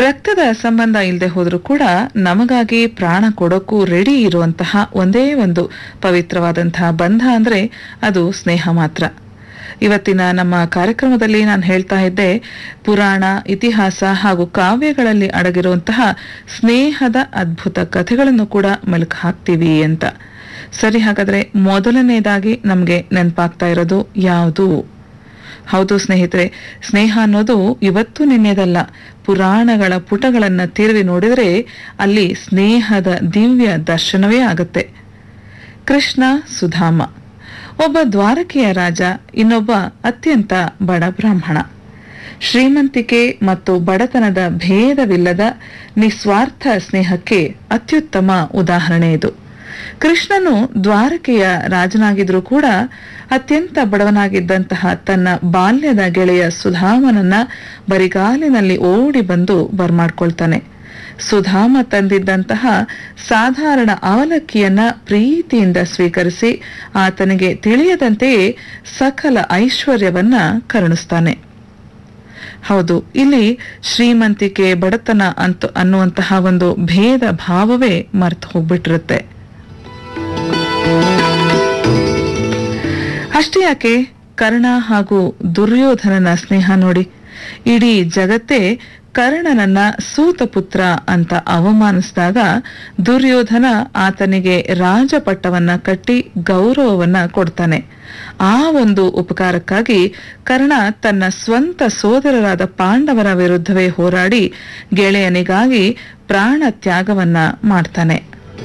ರಕ್ತದ ಸಂಬಂಧ ಇಲ್ಲದೆ ಹೋದ್ರೂ ಕೂಡ ನಮಗಾಗಿ ಪ್ರಾಣ ಕೊಡೋಕ್ಕೂ ರೆಡಿ ಇರುವಂತಹ ಒಂದೇ ಒಂದು ಪವಿತ್ರವಾದಂತಹ ಬಂಧ ಅಂದ್ರೆ ಅದು ಸ್ನೇಹ ಮಾತ್ರ ಇವತ್ತಿನ ನಮ್ಮ ಕಾರ್ಯಕ್ರಮದಲ್ಲಿ ನಾನು ಹೇಳ್ತಾ ಇದ್ದೆ ಪುರಾಣ ಇತಿಹಾಸ ಹಾಗೂ ಕಾವ್ಯಗಳಲ್ಲಿ ಅಡಗಿರುವಂತಹ ಸ್ನೇಹದ ಅದ್ಭುತ ಕಥೆಗಳನ್ನು ಕೂಡ ಮೆಲುಕು ಹಾಕ್ತೀವಿ ಅಂತ ಸರಿ ಹಾಗಾದ್ರೆ ಮೊದಲನೇದಾಗಿ ನಮಗೆ ನೆನಪಾಗ್ತಾ ಇರೋದು ಯಾವುದು ಹೌದು ಸ್ನೇಹಿತರೆ ಸ್ನೇಹ ಅನ್ನೋದು ಇವತ್ತು ನಿನ್ನೆದಲ್ಲ ಪುರಾಣಗಳ ಪುಟಗಳನ್ನ ತಿರುವಿ ನೋಡಿದರೆ ಅಲ್ಲಿ ಸ್ನೇಹದ ದಿವ್ಯ ದರ್ಶನವೇ ಆಗುತ್ತೆ ಕೃಷ್ಣ ಸುಧಾಮ ಒಬ್ಬ ದ್ವಾರಕೆಯ ರಾಜ ಇನ್ನೊಬ್ಬ ಅತ್ಯಂತ ಬಡ ಬ್ರಾಹ್ಮಣ ಶ್ರೀಮಂತಿಕೆ ಮತ್ತು ಬಡತನದ ಭೇದವಿಲ್ಲದ ನಿಸ್ವಾರ್ಥ ಸ್ನೇಹಕ್ಕೆ ಅತ್ಯುತ್ತಮ ಉದಾಹರಣೆ ಇದು ಕೃಷ್ಣನು ದ್ವಾರಕೆಯ ರಾಜನಾಗಿದ್ರೂ ಕೂಡ ಅತ್ಯಂತ ಬಡವನಾಗಿದ್ದಂತಹ ತನ್ನ ಬಾಲ್ಯದ ಗೆಳೆಯ ಸುಧಾಮನನ್ನ ಬರಿಗಾಲಿನಲ್ಲಿ ಓಡಿ ಬಂದು ಬರ್ಮಾಡ್ಕೊಳ್ತಾನೆ ಸುಧಾಮ ತಂದಿದ್ದಂತಹ ಸಾಧಾರಣ ಅವಲಕ್ಕಿಯನ್ನ ಪ್ರೀತಿಯಿಂದ ಸ್ವೀಕರಿಸಿ ಆತನಿಗೆ ತಿಳಿಯದಂತೆಯೇ ಸಕಲ ಐಶ್ವರ್ಯವನ್ನ ಕರುಣಿಸ್ತಾನೆ ಹೌದು ಇಲ್ಲಿ ಶ್ರೀಮಂತಿಕೆ ಬಡತನ ಅಂತ ಅನ್ನುವಂತಹ ಒಂದು ಭೇದ ಭಾವವೇ ಮರ್ತು ಹೋಗ್ಬಿಟ್ಟಿರುತ್ತೆ ಅಷ್ಟೇ ಯಾಕೆ ಕರ್ಣ ಹಾಗೂ ದುರ್ಯೋಧನನ ಸ್ನೇಹ ನೋಡಿ ಇಡೀ ಜಗತ್ತೇ ಕರ್ಣನನ್ನ ಸೂತಪುತ್ರ ಅಂತ ಅವಮಾನಿಸಿದಾಗ ದುರ್ಯೋಧನ ಆತನಿಗೆ ರಾಜಪಟ್ಟವನ್ನ ಕಟ್ಟಿ ಗೌರವವನ್ನ ಕೊಡ್ತಾನೆ ಆ ಒಂದು ಉಪಕಾರಕ್ಕಾಗಿ ಕರ್ಣ ತನ್ನ ಸ್ವಂತ ಸೋದರರಾದ ಪಾಂಡವರ ವಿರುದ್ಧವೇ ಹೋರಾಡಿ ಗೆಳೆಯನಿಗಾಗಿ ಪ್ರಾಣ ತ್ಯಾಗವನ್ನ ಮಾಡ್ತಾನೆ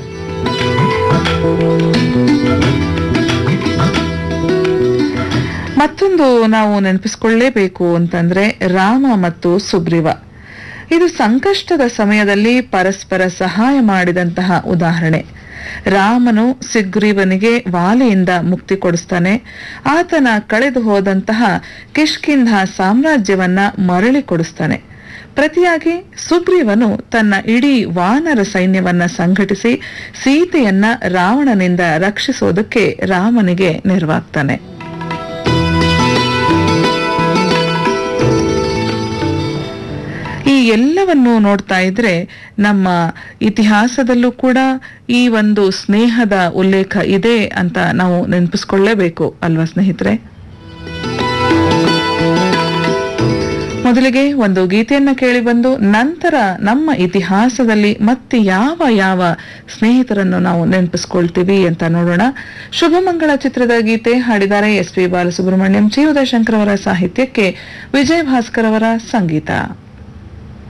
ಮತ್ತೊಂದು ನಾವು ನೆನಪಿಸ್ಕೊಳ್ಳೇಬೇಕು ಅಂತಂದ್ರೆ ರಾಮ ಮತ್ತು ಸುಗ್ರೀವ ಇದು ಸಂಕಷ್ಟದ ಸಮಯದಲ್ಲಿ ಪರಸ್ಪರ ಸಹಾಯ ಮಾಡಿದಂತಹ ಉದಾಹರಣೆ ರಾಮನು ಸುಗ್ರೀವನಿಗೆ ವಾಲಿಯಿಂದ ಮುಕ್ತಿ ಕೊಡಿಸ್ತಾನೆ ಆತನ ಕಳೆದು ಹೋದಂತಹ ಕಿಷ್ಕಿಂಧ ಸಾಮ್ರಾಜ್ಯವನ್ನ ಮರಳಿ ಕೊಡಿಸ್ತಾನೆ ಪ್ರತಿಯಾಗಿ ಸುಗ್ರೀವನು ತನ್ನ ಇಡೀ ವಾನರ ಸೈನ್ಯವನ್ನ ಸಂಘಟಿಸಿ ಸೀತೆಯನ್ನ ರಾವಣನಿಂದ ರಕ್ಷಿಸೋದಕ್ಕೆ ರಾಮನಿಗೆ ನೆರವಾಗ್ತಾನೆ ಈ ಎಲ್ಲವನ್ನು ನೋಡ್ತಾ ಇದ್ರೆ ನಮ್ಮ ಇತಿಹಾಸದಲ್ಲೂ ಕೂಡ ಈ ಒಂದು ಸ್ನೇಹದ ಉಲ್ಲೇಖ ಇದೆ ಅಂತ ನಾವು ನೆನಪಿಸ್ಕೊಳ್ಳೇಬೇಕು ಅಲ್ವಾ ಸ್ನೇಹಿತರೆ ಮೊದಲಿಗೆ ಒಂದು ಗೀತೆಯನ್ನ ಕೇಳಿ ಬಂದು ನಂತರ ನಮ್ಮ ಇತಿಹಾಸದಲ್ಲಿ ಮತ್ತೆ ಯಾವ ಯಾವ ಸ್ನೇಹಿತರನ್ನು ನಾವು ನೆನಪಿಸ್ಕೊಳ್ತೀವಿ ಅಂತ ನೋಡೋಣ ಶುಭಮಂಗಳ ಚಿತ್ರದ ಗೀತೆ ಹಾಡಿದ್ದಾರೆ S P Balasubrahmanyam G Udayashankar ಅವರ ಸಾಹಿತ್ಯಕ್ಕೆ ವಿಜಯ್ ಭಾಸ್ಕರ್ ಅವರ ಸಂಗೀತ